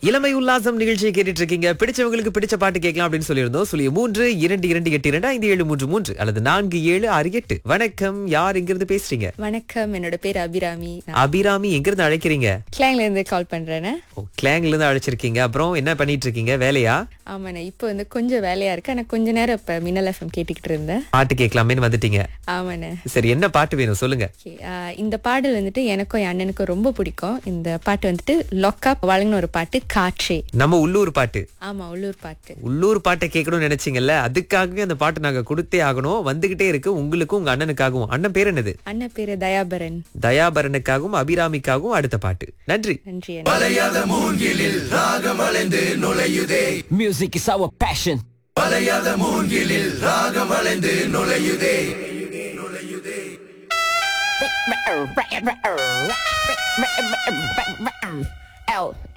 இளமை உல்லாசம் நிகழ்ச்சியை கேட்டுட்டு இருக்கீங்க பிடிச்சவங்களுக்கு பிடிச்ச பாட்டு கேட்கலாம் அப்படின்னு சொல்லியிருந்தோம் சொல்லி மூன்று இரண்டு இரண்டு எட்டு இரண்டு ஐந்து ஏழு மூன்று மூன்று அல்லது நான்கு ஏழு ஆறு எட்டு வணக்கம் யார் இங்கிருந்து பேசுறீங்க வணக்கம் என்னோட பேர் அபிராமி நான் அபிராமி எங்கிருந்து அழைக்கிறீங்க கிளாங்ல இருந்து கால் பண்றேனே ஓ, கிளாங்ல இருந்து அழைச்சிருக்கீங்க அப்புறம் என்ன பண்ணிட்டு இருக்கீங்க வேலையா ஆமாண்ணே இப்போ வந்து கொஞ்சம் வேலையா இருக்கு ஆனா கொஞ்ச நேரம் இப்ப மின்னல் எஃப்எம் கேட்டுக்கிட்டு இருந்தேன் பாட்டு கேட்கலாமேன்னு வந்துட்டீங்க ஆமாண்ணே சரி என்ன பாட்டு வேணும் சொல்லுங்க Okay, ஆஹ் இந்த பாடல் வந்துட்டு எனக்கும் என் அண்ணனுக்கும் ரொம்ப பிடிக்கும் இந்த பாட்டு வந்துட்டு லொக்கப் வழங்கின ஒரு பாட்டு காற்றே நம்ம உள்ளூர் பாட்டு ஆமா உள்ளூர் பாட்டு உள்ளூர் பாட்டை கேட்கணும்னு நினைச்சீங்கல்ல அதுக்காகவே அந்த பாட்டு நாங்க கொடுத்தே ஆகணும் வந்துகிட்டே இருக்கு உங்களுக்கும் உங்க அண்ணனுக்காகவும் அண்ணன் பேர் என்னது அண்ணன் பேரு தயாபரன் தயாபரனுக்காகவும் அபிராமிக்காகவும் அடுத்த பாட்டு நன்றி நன்றி அண்ணா Music is our passion. L